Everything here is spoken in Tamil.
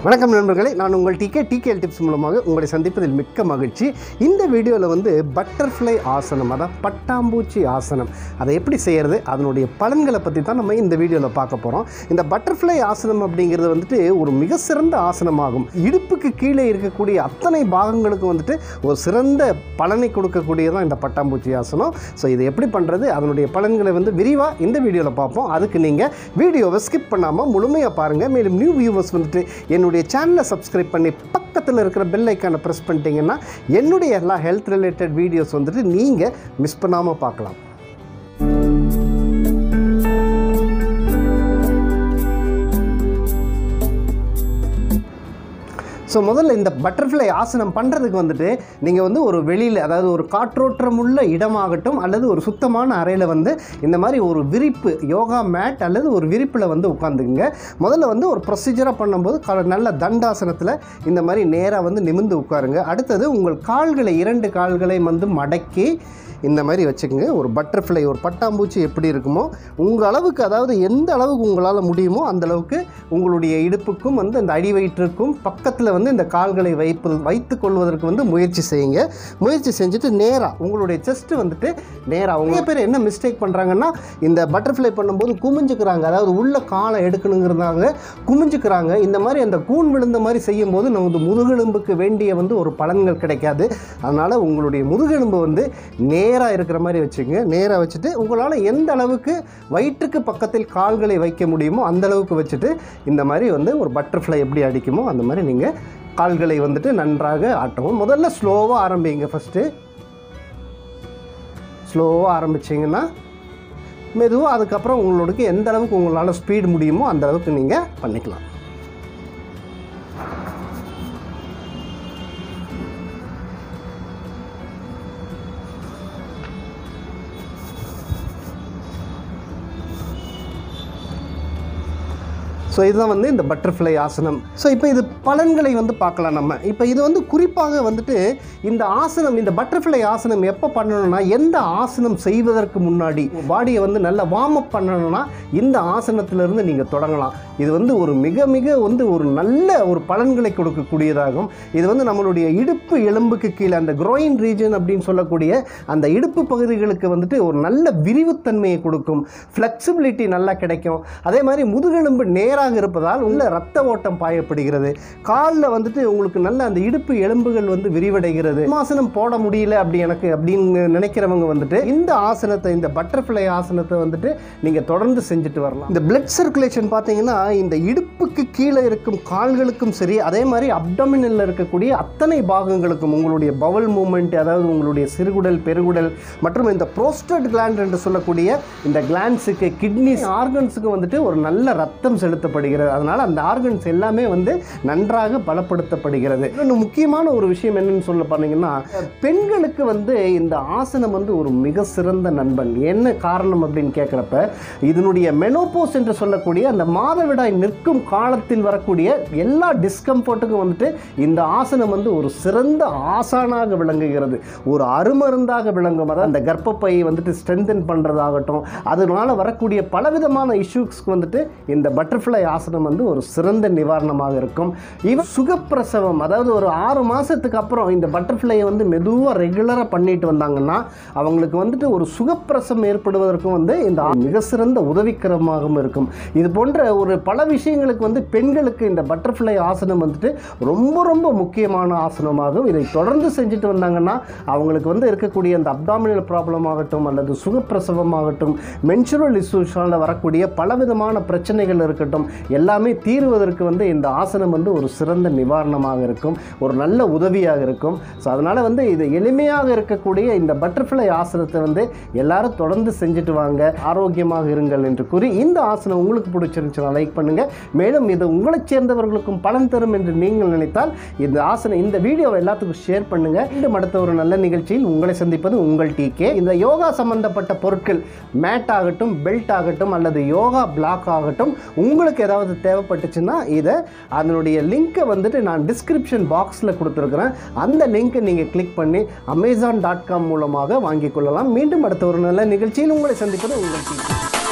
வணக்கம் நண்பர்களே நான் உங்கள் டிகே டிகேஎல் டிப்ஸ் மூலமாக உங்களை சந்திப்பதில் மிக்க மகிழ்ச்சி இந்த வீடியோவில் வந்து பட்டர்ஃப்ளை ஆசனம் அதான் பட்டாம்பூச்சி ஆசனம் அதை எப்படி செய்கிறது அதனுடைய பலன்களை பற்றி தான் நம்ம இந்த வீடியோவில் பார்க்க போகிறோம் இந்த பட்டர்ஃப்ளை ஆசனம் அப்படிங்கிறது வந்துட்டு ஒரு மிக சிறந்த ஆசனமாகும் இடுப்புக்கு கீழே இருக்கக்கூடிய அத்தனை பாகங்களுக்கு வந்துட்டு ஒரு சிறந்த பலனை கொடுக்கக்கூடியதான் இந்த பட்டாம்பூச்சி ஆசனம் ஸோ இதை எப்படி பண்ணுறது அதனுடைய பலன்களை வந்து விரிவாக இந்த வீடியோவில் பார்ப்போம் அதுக்கு நீங்கள் வீடியோவை ஸ்கிப் பண்ணாமல் முழுமையாக பாருங்கள் மேலும் நியூ வியூவர்ஸ் வந்துட்டு என்னுடைய சேனலை சப்ஸ்கிரைப் பண்ணி பக்கத்தில் இருக்கிற பெல் ஐக்கானை ப்ரெஸ் பண்ணிட்டீங்கன்னா என்னுடைய எல்லா ஹெல்த் ரிலேட்டட் வீடியோஸ் வந்துட்டு நீங்கள் மிஸ் பண்ணாமல் பார்க்கலாம் ஸோ முதல்ல இந்த பட்டர்ஃப்ளை ஆசனம் பண்ணுறதுக்கு வந்துட்டு நீங்கள் வந்து ஒரு வெளியில் அதாவது ஒரு காற்றோட்டம் உள்ள இடமாகட்டும் அல்லது ஒரு சுத்தமான அறையில் வந்து இந்த மாதிரி ஒரு விரிப்பு யோகா மேட் அல்லது ஒரு விரிப்பில் வந்து உட்காந்துக்குங்க முதல்ல வந்து ஒரு ப்ரொசீஜராக பண்ணும்போது க- நல்ல தண்டாசனத்தில் இந்த மாதிரி நேராக வந்து நிமிர்ந்து உட்காருங்க அடுத்தது உங்கள் கால்களை இரண்டு கால்களை வந்து மடக்கி இந்த மாதிரி வச்சுக்கோங்க ஒரு பட்டர்ஃப்ளை ஒரு பட்டாம்பூச்சி எப்படி இருக்குமோ உங்கள் அளவுக்கு அதாவது எந்த அளவுக்கு உங்களால் முடியுமோ அந்த அளவுக்கு உங்களுடைய இடுப்புக்கும் வந்து அந்த அடி வயிற்றுக்கும் பக்கத்தில் வந்து இந்த கால்களை வைப்பது வைத்து கொள்வதற்கு வந்து முயற்சி செய்யுங்க முயற்சி செஞ்சுட்டு நேராக உங்களுடைய செஸ்ட்டு வந்துட்டு நேராக உங்கள் பேர் என்ன மிஸ்டேக் பண்ணுறாங்கன்னா இந்த பட்டர்ஃப்ளை பண்ணும்போது குமிஞ்சுக்கிறாங்க அதாவது உள்ள காலை எடுக்கணுங்கிறதாங்க குமிஞ்சுக்கிறாங்க இந்த மாதிரி அந்த கூன் விழுந்த மாதிரி செய்யும்போது நமது முதுகெலும்புக்கு வேண்டிய வந்து ஒரு பலன்கள் கிடைக்காது அதனால் உங்களுடைய முதுகெலும்பு வந்து நேராக இருக்கிற மாதிரி வச்சுங்க நேராக வச்சுட்டு உங்களால் எந்த அளவுக்கு வயிற்றுக்கு பக்கத்தில் கால்களை வைக்க முடியுமோ அந்த அளவுக்கு வச்சுட்டு இந்த மாதிரி வந்து ஒரு பட்டர்ஃப்ளை எப்படி அடிக்குமோ அந்த மாதிரி நீங்கள் கால்களை வந்துட்டு நன்றாக ஆட்டவும் முதல்ல ஸ்லோவாக ஆரம்பிங்க ஃபஸ்ட்டு ஸ்லோவாக ஆரம்பிச்சிங்கன்னா மெதுவாக அதுக்கப்புறம் உங்களுக்கு எந்த அளவுக்கு உங்களால் ஸ்பீடு முடியுமோ அந்த அளவுக்கு நீங்கள் பண்ணிக்கலாம் ஸோ இதுதான் வந்து இந்த பட்டர்ஃப்ளை ஆசனம் ஸோ இப்போ இது பலன்களை வந்து பார்க்கலாம் நம்ம இப்போ இது வந்து குறிப்பாக வந்துட்டு இந்த ஆசனம் இந்த பட்டர்ஃப்ளை ஆசனம் எப்போ பண்ணணும்னா எந்த ஆசனம் செய்வதற்கு முன்னாடி பாடியை வந்து நல்லா வார்ம் அப் பண்ணணும்னா இந்த ஆசனத்திலிருந்து நீங்கள் தொடங்கலாம் இது வந்து ஒரு மிக மிக வந்து ஒரு நல்ல ஒரு பலன்களை கொடுக்கக்கூடியதாகும் இது வந்து நம்மளுடைய இடுப்பு எலும்புக்கு கீழே அந்த groin ரீஜன் அப்படின்னு சொல்லக்கூடிய அந்த இடுப்பு பகுதிகளுக்கு வந்துட்டு ஒரு நல்ல விரிவுத்தன்மையை கொடுக்கும் ஃப்ளெக்சிபிலிட்டி நல்லா கிடைக்கும் அதே மாதிரி முதுகெலும்பு நேராக இருப்பதால் உள்ள ரத்த ஓட்டம் பாயப்படுகிறது காலில் வந்துட்டு உங்களுக்கு நல்ல அந்த இடுப்பு எலும்புகள் வந்து விரிவடைகிறது ஆசனம் போட முடியல அப்படி எனக்கு அப்படின்னு நினைக்கிறவங்க வந்துட்டு இந்த ஆசனத்தை இந்த பட்டர்ஃப்ளை ஆசனத்தை வந்துட்டு நீங்கள் தொடர்ந்து செஞ்சுட்டு வரலாம் இந்த பிளட் சர்க்குலேஷன் பார்த்தீங்கன்னா இந்த இடுப்புக்கு கீழே இருக்கும் கால்களுக்கும் சரி அதே மாதிரி அப்டமினில் இருக்கக்கூடிய அத்தனை பாகங்களுக்கும் உங்களுடைய பவல் மூமெண்ட் அதாவது உங்களுடைய சிறுகுடல் பெருகுடல் மற்றும் இந்த ப்ரோஸ்டட் கிளாண்ட் என்று சொல்லக்கூடிய இந்த கிளான்ஸுக்கு கிட்னி ஆர்கன்ஸுக்கு வந்துட்டு ஒரு நல்ல ரத்தம் செலுத்தப்படுகிறது அதனால் அந்த ஆர்கன்ஸ் எல்லாமே வந்து நன்றாக பலப்படுத்தப்படுகிறது இன்னொன்று முக்கியமான ஒரு விஷயம் என்னன்னு சொல்ல போனீங்கன்னா பெண்களுக்கு வந்து இந்த ஆசனம் வந்து ஒரு மிக சிறந்த நண்பன் என்ன காரணம் அப்படின்னு கேட்குறப்ப இதனுடைய மெனோபோஸ் என்று சொல்லக்கூடிய அந்த மாதவிடாய் நிற்கும் காலத்தில் வரக்கூடிய எல்லா டிஸ்கம்ஃபர்ட்டுக்கும் வந்துட்டு இந்த ஆசனம் வந்து ஒரு சிறந்த ஆசானாக விளங்குகிறது ஒரு அருமருந்தாக விளங்கும் அதாவது அந்த கர்ப்பப்பையை வந்துட்டு ஸ்ட்ரென்தன் பண்ணுறதாகட்டும் அதனால வரக்கூடிய பலவிதமான இஷ்யூஸ்க்கு வந்துட்டு இந்த பட்டர்ஃப்ளை ஆசனம் வந்து ஒரு சிறந்த நிவாரணமாக இருக்கும் இவன் சுகப்பிரசவம் அதாவது ஒரு ஆறு மாதத்துக்கு அப்புறம் இந்த பட்டர்ஃப்ளையை வந்து மெதுவாக ரெகுலராக பண்ணிட்டு வந்தாங்கன்னா அவங்களுக்கு வந்துட்டு ஒரு சுகப்பிரசவம் ஏற்படுவதற்கும் வந்து இந்த ஆ- மிக சிறந்த உதவிக்கரமாகவும் இருக்கும் இது போன்ற ஒரு பல விஷயங்களுக்கு வந்து பெண்களுக்கு இந்த பட்டர்ஃப்ளை ஆசனம் வந்துட்டு ரொம்ப ரொம்ப முக்கியமான ஆசனமாகும் இதை தொடர்ந்து செஞ்சுட்டு வந்தாங்கன்னா அவங்களுக்கு வந்து இருக்கக்கூடிய அந்த அப்டாமினல் ப்ராப்ளம் ஆகட்டும் அல்லது சுகப்பிரசவம் ஆகட்டும் மென்சுரல் இஷ்யூஸால் வரக்கூடிய பலவிதமான பிரச்சனைகள் இருக்கட்டும் எல்லாமே தீர்வதற்கு வந்து இந்த ஆசனம் வந்து ஒரு சிறந்த நிவாரணமாக இருக்கும் ஒரு நல்ல உதவியாக இருக்கும் ஸோ அதனால் வந்து இது எளிமையாக இருக்கக்கூடிய இந்த பட்டர்ஃப்ளை ஆசனத்தை வந்து எல்லாரும் தொடர்ந்து செஞ்சுட்டு வாங்க ஆரோக்கியமாக இருங்கள் என்று கூறி இந்த ஆசனம் உங்களுக்கு பிடிச்சிருந்துச்சுன்னா லைக் பண்ணுங்கள் மேலும் இது உங்களைச் சேர்ந்தவர்களுக்கும் பலன் தரும் என்று நீங்கள் நினைத்தால் இந்த ஆசனம் இந்த வீடியோவை எல்லாத்துக்கும் ஷேர் பண்ணுங்கள் மீண்டும் அடுத்த ஒரு நல்ல நிகழ்ச்சியில் உங்களை சந்திப்பது உங்கள் டிகே இந்த யோகா சம்பந்தப்பட்ட பொருட்கள் மேட் ஆகட்டும் பெல்ட் ஆகட்டும் அல்லது யோகா பிளாக் ஆகட்டும் உங்களுக்கு ஏதாவது தேவைப்பட்டுச்சுன்னா இதை அதனுடைய லிங்க்கை வந்துட்டு நான் டிஸ்கிரிப்ஷன் பாக்ஸில் கொடுத்துருக்குறேன் அந்த லிங்க்கை நீங்கள் கிளிக் பண்ணி அமேசான் டாட் காம் மூலமாக வாங்கிக் கொள்ளலாம் மீண்டும் அடுத்த ஒரு நல்ல நிகழ்ச்சியில் உங்களை சந்திப்பது உங்கள் டிகே